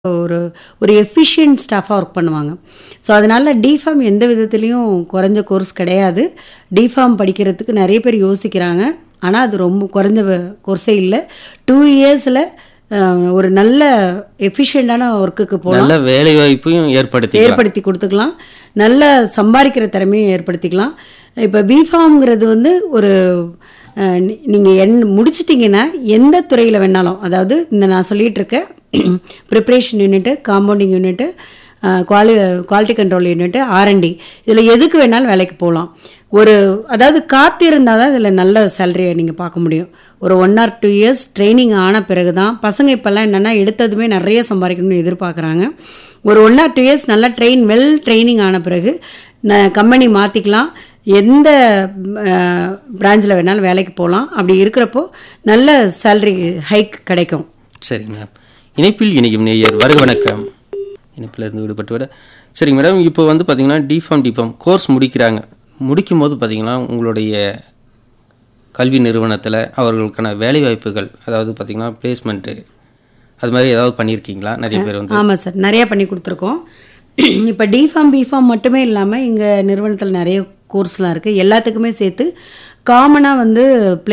ஒரு ஒரு எஃபிஷியன்ட் ஸ்டாஃபாக ஒர்க் பண்ணுவாங்க ஸோ அதனால் டிஃபார்ம் எந்த விதத்துலேயும் குறைஞ்ச கோர்ஸ் கிடையாது டிஃபார்ம் படிக்கிறதுக்கு நிறைய பேர் யோசிக்கிறாங்க ஆனால் அது ரொம்ப குறைஞ்ச கோர்ஸே இல்லை டூ இயர்ஸில் ஒரு நல்ல எஃபிஷியண்டான ஒர்க்குக்கு போகலாம் நல்ல வேலை வாய்ப்பையும் ஏற்படுத்தி ஏற்படுத்தி கொடுத்துக்கலாம் நல்ல சம்பாதிக்கிற திறமையும் ஏற்படுத்திக்கலாம் இப்போ பிஃபார்ம்ங்கிறது வந்து ஒரு நீங்கள் என் முடிச்சிட்டிங்கன்னா எந்த துறையில் வேணாலும் அதாவது இந்த நான் சொல்லிகிட்டு இருக்க preparation unit compounding unit quali quality control unit R and D இதில் எதுக்கு வேணாலும் வேலைக்கு போகலாம் ஒரு அதாவது காத்து இருந்தால் தான் இதில் நல்ல சேலரியை நீங்கள் பார்க்க முடியும் ஒரு one or two years training ஆன பிறகு தான் பசங்க இப்போல்லாம் என்னென்னா எடுத்ததுமே நிறைய சம்பாதிக்கணும்னு எதிர்பார்க்குறாங்க ஒரு ஒன் ஆர் டூ இயர்ஸ் நல்லா ட்ரெயின் வெல் ட்ரைனிங் ஆன பிறகு கம்பெனி மாற்றிக்கலாம் எந்த பிரான்ச்சில் வேணாலும் வேலைக்கு போகலாம் அப்படி இருக்கிறப்போ நல்ல சேலரி ஹைக் கிடைக்கும் சரிங்க மேம் இணைப்பில் இணைக்கும் நேயர் வருக வணக்கம் இணைப்பில் இருந்து விடுபட்டு விட சரிங்க மேடம் இப்போ வந்து பார்த்தீங்கன்னா டிஃபார்ம் டிஃபார்ம் கோர்ஸ் முடிக்கிறாங்க முடிக்கும் போது பார்த்தீங்கன்னா உங்களுடைய கல்வி நிறுவனத்தில் அவர்களுக்கான வேலை வாய்ப்புகள் அதாவது பார்த்தீங்கன்னா பிளேஸ்மெண்ட்டு அது மாதிரி ஏதாவது பண்ணியிருக்கீங்களா நிறைய பேர் வந்து ஆமாம் சார் நிறையா பண்ணி கொடுத்துருக்கோம் இப்போ டிஃபார்ம் பிஃபார்ம் மட்டுமே இல்லாமல் எங்கள் நிறுவனத்தில் நிறைய கோர்ஸ்லாம் இருக்குது எல்லாத்துக்குமே சேர்த்து காமனாக வந்து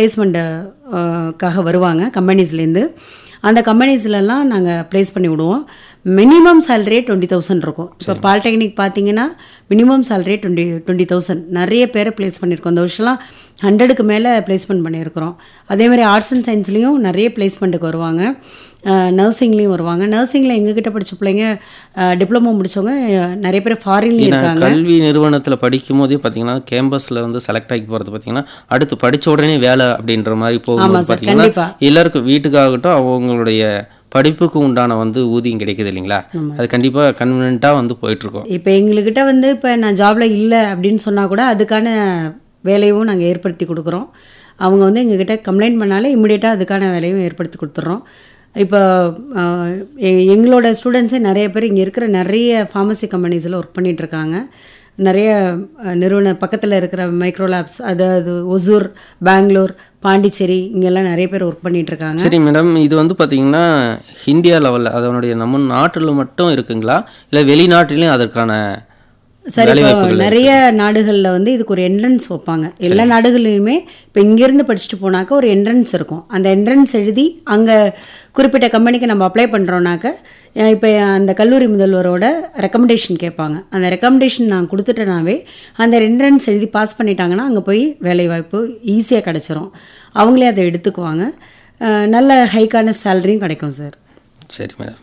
பிளேஸ்மெண்ட்டுக்காக வருவாங்க கம்பெனிஸ்லேருந்து அந்த கம்பெனிஸ்லலாம் நாங்கள் ப்ளேஸ் பண்ணி விடுவோம் மினிமம் சேலரியே டுவெண்ட்டி தௌசண்ட் இருக்கும் இப்போ பாலிடெக்னிக் பார்த்தீங்கன்னா minimum salary twenty twenty thousand நிறைய பேரை ப்ளேஸ் பண்ணியிருக்கோம் இந்த வருஷம்லாம் ஹண்ட்ரடுக்கு மேலே ப்ளேஸ்மெண்ட் பண்ணியிருக்கிறோம் அதே மாதிரி ஆர்ட்ஸ் அண்ட் சயின்ஸ்லேயும் நிறைய ப்ளேஸ்மெண்ட்டுக்கு வருவாங்க நர்சிங்லேயும் வருவாங்க நர்சிங்கில் எங்ககிட்ட படித்த பிள்ளைங்க டிப்ளமோ முடித்தவங்க நிறைய பேர் ஃபாரின்லேயும் இருக்காங்க கல்வி நிறுவனத்தில் படிக்கும் போதே பார்த்தீங்கன்னா கேம்பஸில் வந்து செலக்ட் ஆகி போகிறது பார்த்தீங்கன்னா அடுத்து படித்த உடனே வேலை அப்படின்ற மாதிரி போகும்போது சார், பார்த்தீங்கன்னா கண்டிப்பா. எல்லாருக்கும் வீட்டுக்காகட்டும் அவங்களுடைய படிப்புக்கு உண்டான வந்து ஊதியம் கிடைக்குது இல்லைங்களா அது கண்டிப்பாக கன்வீனியண்ட்டாக வந்து போயிட்டுருக்கோம் இப்போ எங்ககிட்ட வந்து இப்போ நான் ஜாப்ல இல்லை அப்படின்னு சொன்னால் கூட அதுக்கான வேலையும் நாங்கள் ஏற்படுத்தி கொடுக்குறோம் அவங்க வந்து எங்ககிட்ட கம்ப்ளைண்ட் பண்ணாலே இமிடியேட்டாக அதுக்கான வேலையும் ஏற்படுத்தி கொடுத்துட்றோம் இப்போ அஹ், எ- எங்களோட ஸ்டூடெண்ட்ஸே நிறைய பேர் இங்கே இருக்கிற நிறைய ஃபார்மசி கம்பெனிஸில் ஒர்க் பண்ணிட்டு இருக்காங்க நிறைய அஹ், நிறுவன பக்கத்தில் இருக்கிற மைக்ரோ லேப்ஸ் அதாவது ஒசூர் பெங்களூர் பாண்டிச்சேரி இங்கெல்லாம் நிறைய பேர் ஒர்க் பண்ணிட்டு இருக்காங்க சரி மேடம் இது வந்து பார்த்தீங்கன்னா இந்தியா லெவலில் அதனுடைய நம்ம நாட்டில் மட்டும் இருக்குங்களா இல்லை வெளிநாட்டிலையும் அதற்கான சரி இப்போ நிறைய நாடுகளில் வந்து இதுக்கு ஒரு என்ட்ரன்ஸ் வைப்பாங்க எல்லா நாடுகள்லையுமே இப்போ இங்கேருந்து படிச்சுட்டு போனாக்க ஒரு என்ட்ரன்ஸ் இருக்கும் அந்த என்ட்ரன்ஸ் எழுதி அங்கே குறிப்பிட்ட கம்பெனிக்கு நம்ம அப்ளை பண்ணுறோன்னாக்க இப்போ அந்த கல்லூரி முதல்வரோட ரெக்கமெண்டேஷன் கேட்பாங்க அந்த ரெக்கமெண்டேஷன் நான் கொடுத்துட்டேனாவே அந்த என்ட்ரன்ஸ் எழுதி பாஸ் பண்ணிட்டாங்கன்னா அங்கே போய் வேலைவாய்ப்பு ஈஸியாக கிடச்சிரும் அவங்களே அதை எடுத்துக்குவாங்க அஹ் நல்ல ஹைக்கான சேலரியும் கிடைக்கும் சார் சரி மேடம்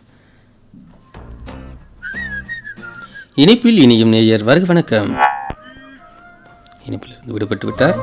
இணைப்பில் இனியும் நேயர் வருக வணக்கம் இணைப்பில் இருந்து விடுபட்டு விட்டார்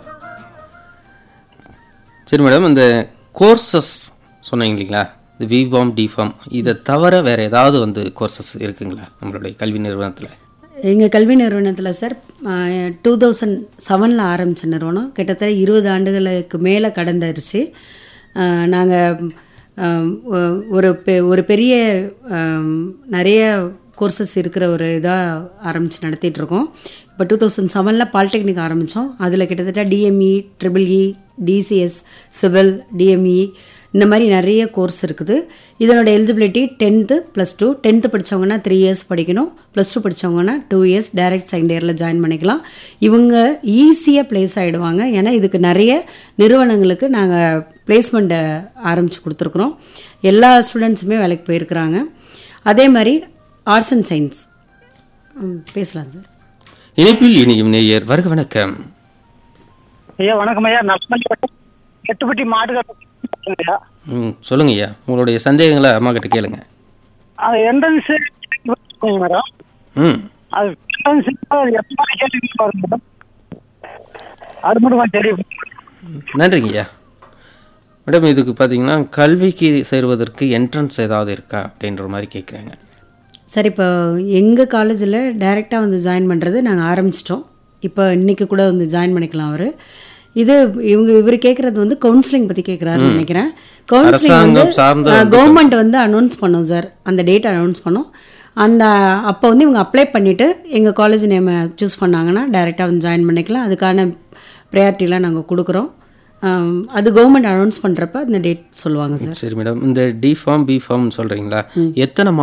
சரி மேடம் இந்த கோர்சஸ் சொன்னீங்க இல்லைங்களா இந்த விபாம் டிஃபார்ம் இதை தவிர வேற ஏதாவது வந்து கோர்சஸ் இருக்குங்களா நம்மளுடைய கல்வி நிறுவனத்தில் எங்கள் கல்வி நிறுவனத்தில் சார் டூ தௌசண்ட் செவனில் ஆரம்பித்த நிறுவனம் கிட்டத்தட்ட இருபது ஆண்டுகளுக்கு மேலே கடந்துருச்சு நாங்கள் ஒரு பெ- ஒரு பெரிய ஆம், நிறைய கோர்சஸ் இருக்கிற ஒரு இதாக ஆரம்பித்து நடத்திட்டு இருக்கோம் இப்போ டூ தௌசண்ட் செவனில் பாலிடெக்னிக் ஆரம்பித்தோம் அதில் கிட்டத்தட்ட DME triple E DCS civil DME இந்த மாதிரி நிறைய கோர்ஸ் இருக்குது இதனோட eligibility tenth plus two tenth படித்தவங்கன்னா த்ரீ இயர்ஸ் படிக்கணும் ப்ளஸ் டூ படித்தவங்கன்னா டூ இயர்ஸ் டைரக்ட் செகண்ட் இயரில் ஜாயின் பண்ணிக்கலாம் இவங்க ஈஸியாக ப்ளேஸ் ஆகிடுவாங்க ஏன்னா இதுக்கு நிறைய நிறுவனங்களுக்கு நாங்கள் பிளேஸ்மெண்ட்டை ஆரம்பித்து கொடுத்துருக்குறோம் எல்லா ஸ்டூடெண்ட்ஸுமே வேலைக்கு போயிருக்கிறாங்க அதே மாதிரி ஆர்ட்ஸ் அண்ட் சயின்ஸ் பேசலாம் சார் இணைப்பில் இனியும் நேயர் வருக வணக்கம் ஐயா வணக்கம் ஐயா நஷ்மணி எட்டுப்பட்டி மாட்டுக்கார ஐயா ம் சொல்லுங்க ஐயா உங்களுடைய சந்தேகங்களை அம்மா கிட்ட கேளுங்க அது என்ட்ரன்ஸ் மேடம் ம் அது என்ட்ரன்ஸ் எப்படி கேள்வி பாருங்க மேடம் அது மட்டும் கொஞ்சம் தெரியும் நன்றிங்க ஐயா மேடம் இதுக்கு பார்த்தீங்கன்னா கல்விக்கு சேருவதற்கு என்ட்ரன்ஸ் ஏதாவது இருக்கா அப்படின்ற மாதிரி கேட்குறாங்க சார் இப்போ எங்கள் காலேஜில் டைரெக்டாக வந்து ஜாயின் பண்ணுறது நாங்கள் ஆரம்பிச்சிட்டோம் இப்போ இன்னைக்கு கூட வந்து ஜாயின் பண்ணிக்கலாம் அவர் இது இவங்க இவர் கேட்குறது வந்து கவுன்சிலிங் பற்றி கேட்குறாருன்னு நினைக்கிறேன் கவுன்சிலிங் வந்து அரசாங்கம் சார்ந்த கவர்மெண்ட் வந்து அனௌன்ஸ் பண்ணோம் சார் அந்த டேட் அனௌன்ஸ் பண்ணோம் அந்த அப்போ வந்து இவங்க அப்ளை பண்ணிவிட்டு எங்கள் காலேஜ் நேமை சூஸ் பண்ணாங்கன்னா டைரெக்டாக வந்து ஜாயின் பண்ணிக்கலாம் அதுக்கான ப்ரையாரிட்டிலாம் நாங்கள் கொடுக்குறோம் ஆம், அது கவர்மெண்ட் அனௌன்ஸ் பண்ணுறப்ப அந்த டேட் சொல்லுவாங்க சார் சரி மேடம் இந்த டி ஃபார்ம் பி ஃபார்ம் சொல்றீங்களா எத்தனை